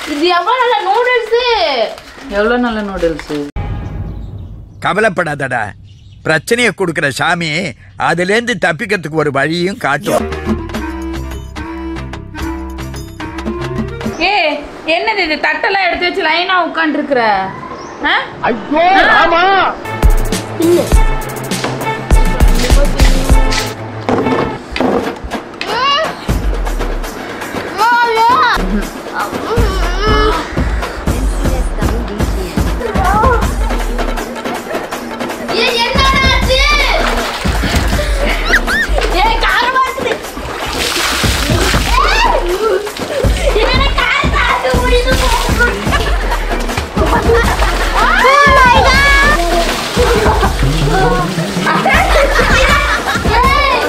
இது எவ்வளவு நல்ல நூடுல்ஸ் எவ்வளோ நல்ல நூடுல்ஸு கவலைப்படாதடா பிரச்சனையை கொடுக்குற சாமி அதுலேருந்து தப்பிக்கிறதுக்கு ஒரு வழியும் காட்டும் ஏ என்னது இது தட்டெல்லாம் எடுத்து வச்சு லைனா உட்காந்துருக்குற ஏய், என்னடா ஆச்சு? ஏய், காரமா இருக்குது. ஏய், என்னடா கார் காத்து ஓடிட்டு போகுது? Oh my God! ஏய்,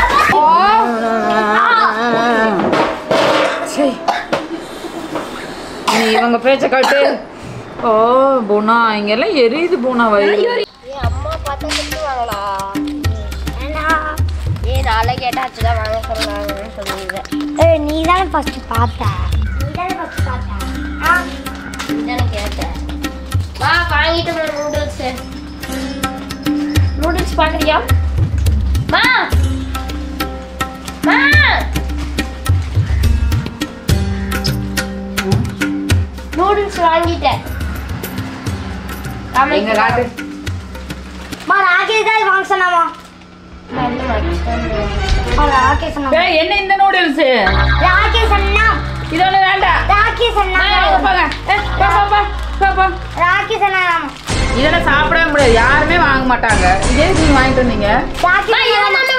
நீ இவங்க பேச்ச காட்டு ஓ பூனா இங்கெல்லாம் எரியுது பூனா வயிறு ஏய் அம்மா பார்த்தா திட்டுவாங்களா ஏன்னா ஏய் நாளைக்கு கேட்டாச்சு தான் வாங்க சொன்னாங்கன்னு சொல்லிடுறேன் ஏய் நீ தானே ஃபர்ஸ்ட் பார்த்த நீ தானே ஃபர்ஸ்ட் பார்த்த ஆ நீ தானே கேட்ட வா வாங்கிட்டு வர நூடுல்ஸ் நூடுல்ஸ் பார்க்குறியா மா மா நூடுல்ஸ் வாங்கிட்டேன் எங்க காட்டு மா ராகேஷ் தான் வாங்க சொன்னாமா ராகேஷ் சொன்னா ஏய், என்ன இந்த நூடுல்ஸ் ராகேஷ் அண்ணா இது ஒண்ணு வேண்டாம் ராகேஷ் அண்ணா ஆ, இங்க போங்க ஏ, போ, போ, போ, போ, போ. ராகேஷ் அண்ணா இதெல்லாம் சாப்பிடவே முடியாது யாருமே வாங்க மாட்டாங்க இதே நீங்க வாங்கிட்டு வந்தீங்க ராகேஷ்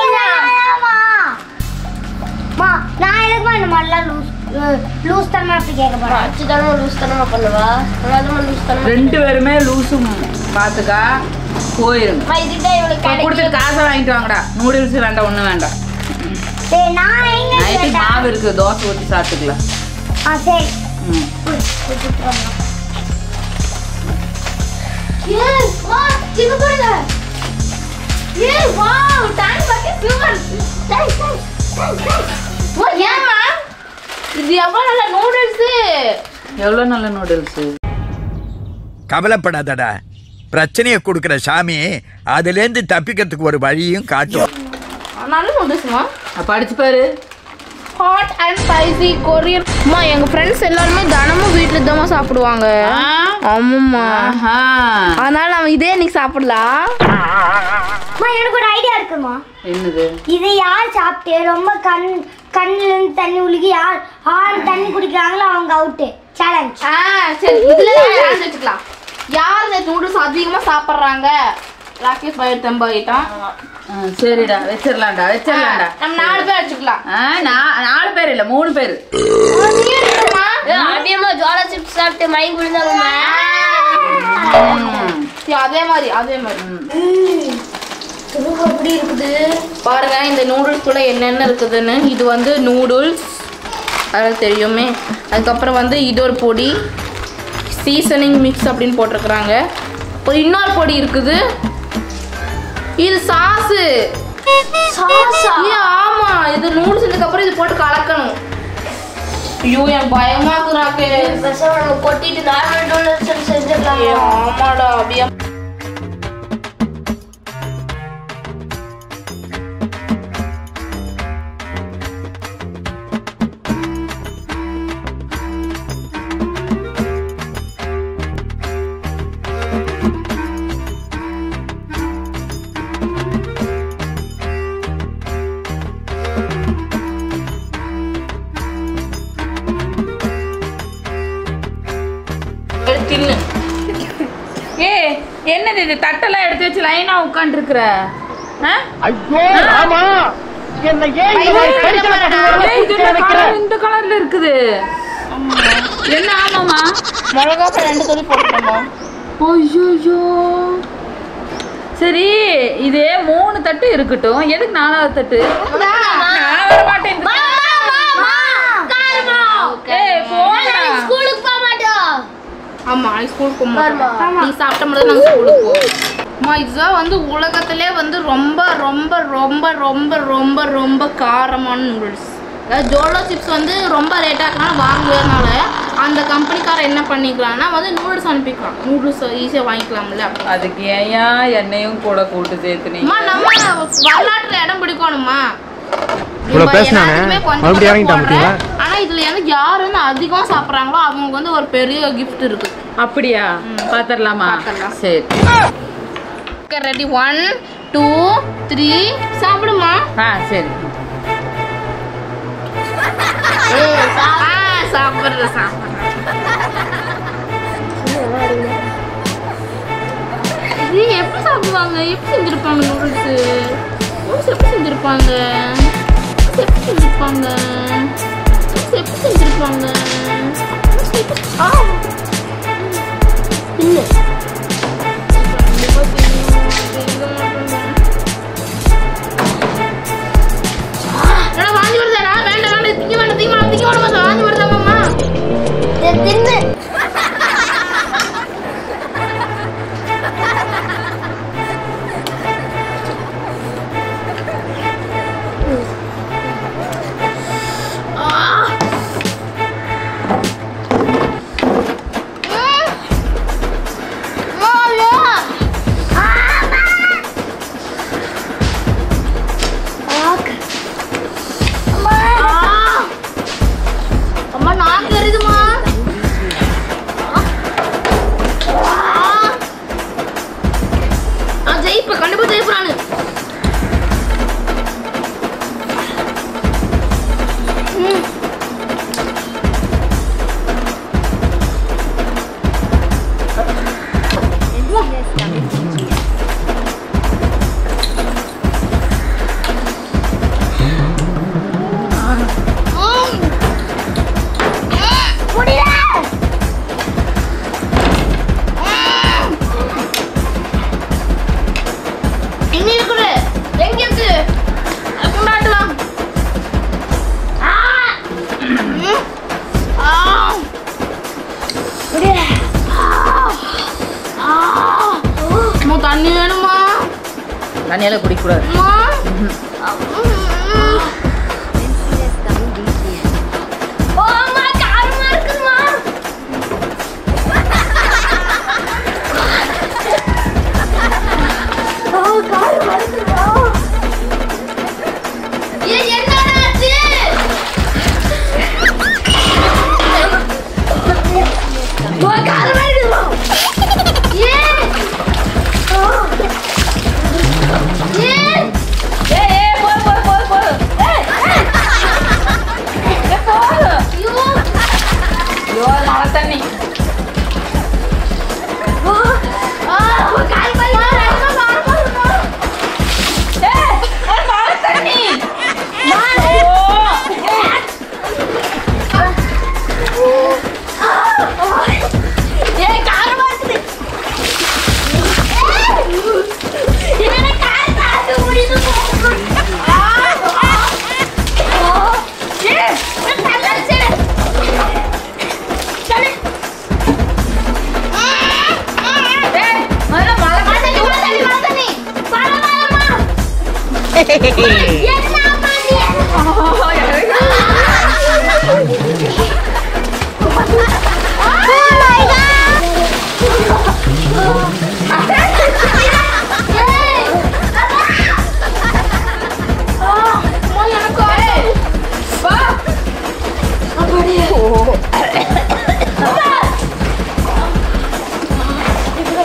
மா நான் எதுக்குமா இந்த மாதிரிலாம் லூஸ் லூஸ் தரமா அப்படி கேட்க போறேன் அச்சு தானே லூஸ் தரமா பண்ணுவா அதான் லூஸ் தரமா ரெண்டு பேருமே லூசும் பாத்துக்கா போயிருங்க இதுதான் இவளுக்கு கொடுத்துட்டு காசை வாங்கிட்டு வாங்கடா நூடுல்ஸ் வேண்டாம் ஒண்ணும் வேண்டாம் சரி நான் எங்க நைட்டு கேட்டேன் மாவு இருக்கு தோசை ஊற்றி சாப்பிட்டுக்கலாம் ஆ சரி ம். குடு, குடுத்துட்டு வரணும். ஏய், வா, இங்க பாருங்க. ஏய், wow, tank bucket super. Thanks, thanks, thanks, thanks. ஓ, ஏம்மா? இது எவ்வளவு நல்ல நூடுல்ஸ் எவ்வளோ நல்ல நூடுல்ஸு கவலைப்படாதடா பிரச்சனையை கொடுக்குற சாமி அதுலேருந்து தப்பிக்கிறதுக்கு ஒரு வழியும் காட்டும் நல்ல நூடுல்ஸ்மா படிச்சு பாரு ஹாட் அண்ட் ஸ்பைசி கொரியன் அம்மா எங்க ஃப்ரெண்ட்ஸ் எல்லாருமே தினமும் வீட்டுல தான் சாப்பிடுவாங்க ஆமாம்மா ஆஹா அதனால நம்ம இதே இன்னைக்கு சாப்பிடலாம் அம்மா, எனக்கு ஒரு ஐடியா இருக்குமா என்னது இதை யார் சாப்பிட்டு ரொம்ப கண் கண்ணுல இருந்து தண்ணி உழுகி யார் ஆறு தண்ணி குடிக்கிறாங்களோ அவங்க அவுட்டு சேலஞ்ச் ஆ சரி இதுல challenge வச்சுக்கலாம் யார் இந்த நூடுல்ஸ் அதிகமா சாப்பிடுறாங்க ராகேஷ் பயிர் தம்பாயிட்டான் ஆ, சரிடா வச்சிடலாம்டா வச்சிடலாம்டா நம்ம நாலு பேர் வச்சுக்கலாம் ஆ நான் நாலு பேர் இல்லை மூணு பேர் அதிகமா ஜோலா சிப்ஸ் சாப்பிட்டு மயங்கி விழுந்தாங்கம்மா சரி, அதே மாதிரி அதே மாதிரி எப்படி இருக்குது பாருங்க இந்த நூடுல்ஸ்குள்ள என்னென்ன இருக்குதுன்னு இது வந்து நூடுல்ஸ் அதாவது தெரியுமே அதுக்கப்புறம் வந்து இது ஒரு பொடி சீசனிங் மிக்ஸ் அப்படின்னு போட்டிருக்கிறாங்க ஒரு இன்னொரு பொடி இருக்குது இது சாஸு சாஸா ஆமா இது நூடுல்ஸ் இதுக்கப்புறம் இது போட்டு கலக்கணும் ஐயோ என் பயமா இருக்குறாக்கு நம்ம கொட்டிட்டு நார்மல் நூடுல்ஸ் செஞ்சிடலாம் ஆமாடா அப்படியே எடுத்து தின்னு ஏ என்னது இது தட்டெல்லாம் எடுத்து வச்சு லைனா உட்காந்துருக்குற இந்த கலர்ல இருக்குது என்ன ஆமாமா மிளகா ரெண்டு துளி போட்டுக்கோமா ஐயோ சரி இது மூணு தட்டு இருக்கட்டும் எதுக்கு நாலாவது தட்டு நான் வர மாட்டேன் இந்த- ஏய், போடா. ஸ்கூலுக்கு போக மாட்டோம் ஆமா நீ ஸ்கூலுக்கு போக மாட்டோம் நீ சாப்பிட்ட மட்டும் நாங்கள் ஸ்கூலுக்கு போவோம் அம்மா இதுதான் வந்து உலகத்திலே வந்து ரொம்ப ரொம்ப ரொம்ப ரொம்ப ரொம்ப ரொம்ப காரமான நூடுல்ஸ் அதாவது ஜோலோ சிப்ஸ் வந்து ரொம்ப ரேட்டாக இருக்கனால வாங்குறதுனால கஸ்டமர் என்ன பண்ணிக்கலாம்னா வந்து நூடுல்ஸ் அனுப்பிக்கலாம் நூடுல்ஸ் ஈஸியாக வாங்கிக்கலாம்ல அதுக்கு ஏயா எண்ணெயும் கூட கூட்டு சேர்த்துனீங்க அம்மா நம்ம வரலாற்றுல இடம் பிடிக்கணுமா இவ்வளவு நம்ம பேசுனானே, எல்லாத்துக்குமே கொஞ்சம் மறுபடியும் கொஞ்சம் இறங்கிட்டான் போடுறேன். பாத்தீங்களா? ஆனா இதுல வந்து யார் வந்து அதிகம் சாப்பிடுறாங்களோ அவங்களுக்கு வந்து ஒரு பெரிய gift இருக்கு அப்படியா பாத்திரலாமா பாத்திரலாம். சரி okay ready one two three சாப்பிடுமா ஆ சரி ஆ, சாப்பிடுறேன் சாப்பிடுறேன் இது எப்படி சாப்பிடுவாங்க எப்படி செஞ்சிருப்பாங்க நூடுல்ஸ் நூடுல்ஸ் எப்படி செஞ்சிருப்பாங்க noodles எப்படி செஞ்சிருப்பாங்க noodles எப்படி செஞ்சிருப்பாங்க noodles எப்படி- ஆ இல்லை கண்டிப்பா தெரியும். தெரிய மாட்டேங்குது. என்னடா வாந்தி வருதாடா? வேண்டாம், வேண்டாம், இது திங்க வேண்டாம், திங்க வேண்டாம், திங்க வேண்டாம், வாந்தி வருதாமாம்மா? தின்னு ஆ! அம்மா, நாக்கு எரியுதும்மா. ஆ! நான் ஜெயிப்பேன், கண்டிப்பா ஜெயிப்பேன் நானு. ம். ம். முடியல எங்க இருக்குது எங்க இருக்கு கொண்டாடலாம் ஆ! ம். ஆ! முடியல ஆ! அம்மா, தண்ணி வேணுமா தண்ணியெல்லாம் குடிக்கக்கூடாது அம்மா ம். ஓ அம்மா காரமா இருக்குமா ஓ காரமா இருக்குமா இது என்னடா ஆச்சு? ஓ காரமா இருக்குமா ஏன்? ஏன்? ஏய் ஏய் போய் போய் போய் போய் ஏய் ஏய் ஏய் போய் ஐயோ! ஐயோ மழை தண்ணி ஆ, கால் வலி, ரொம்ப காரமா இருக்குமா? ஏய் ஏய், மழை தண்ணி ஏய், காரமா இருக்குது. என்னடா கால் தாக்க முடியுது ஆ, ஆ. ஏய், நான் தள்ளாச்சு. தள்ளு. ஏய் முதல்ல மழை மழை தண்ணி, மழை தண்ணி, மழை தண்ணி. பரவாயில்லம்மா. என்னம்மா நீ? ஏய், ஆ, அம்மா, எனக்கு ஏய், வா.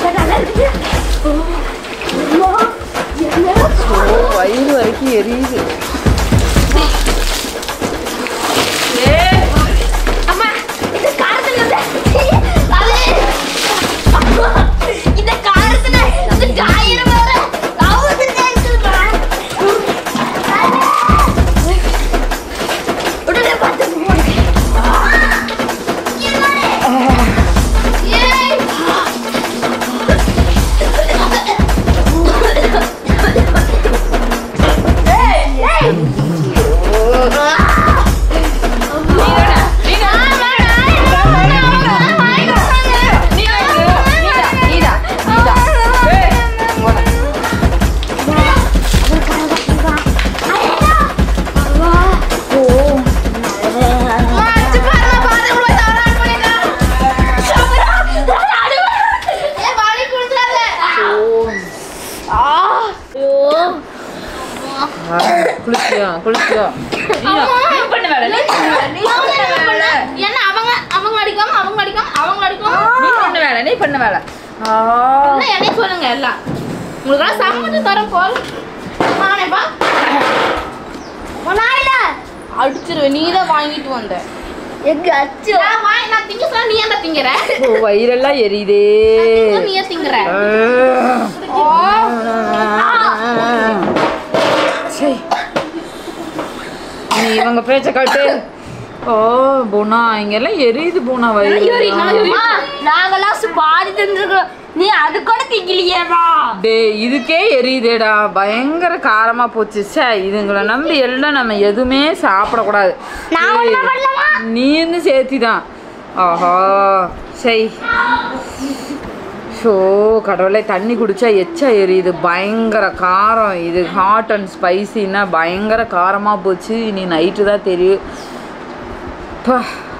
வயிறு வரைக்கும் எரியுது குளிச்சோ நீ பண்ண வேலை நீ பண்ண வேலை, நீ பண்ண வேலை என்ன அவங்க அவங்க அடிக்காம அவங்க அடிக்காம அவங்க அடிக்காம நீ பண்ண வேலை நீ பண்ண வேலை ஆ என்ன என்னைய சொல்லுங்க எல்லாம் உங்களுக்கெல்லாம் சம்மதி தரம் போல் நானேப்பா ஒன்னாயில அடிச்சிருவேன் நீ தான் வாங்கிட்டு வந்த எங்க அச்சு நான் வாங்கி நான் திங்க சொன்னா நீ என்ன திங்கிற ஓ, வயிறெல்லாம் எரியுதே நீ ஏன் திங்கிற சரி நீ இவங்க பேச்ச காட்டு ஓ பூனா இங்கெல்லாம் எரியுது பூனா வயிறு அம்மா, நாங்கெல்லாம் சு- பாதி தந்துருக்கோம் நீ அது கூட திங்கலையேவா டே இதுக்கே எரியுதேடா பயங்கர காரமா போச்சு சே இதுங்களை நம்பி எல்லாம் நம்ம எதுவுமே சாப்பிடக்கூடாது நான் ஒண்ணு பண்ணலமா நீ இருந்து சேர்த்தி தான் ஆஹா சரி ஷோ கடவுளே தண்ணி குடிச்சா எச்சா எரியுது பயங்கர காரம் இது ஹாட் அண்ட் ஸ்பைசின்னா பயங்கர காரமாக போச்சு இனி நைட்டு தான் தெரியும் பா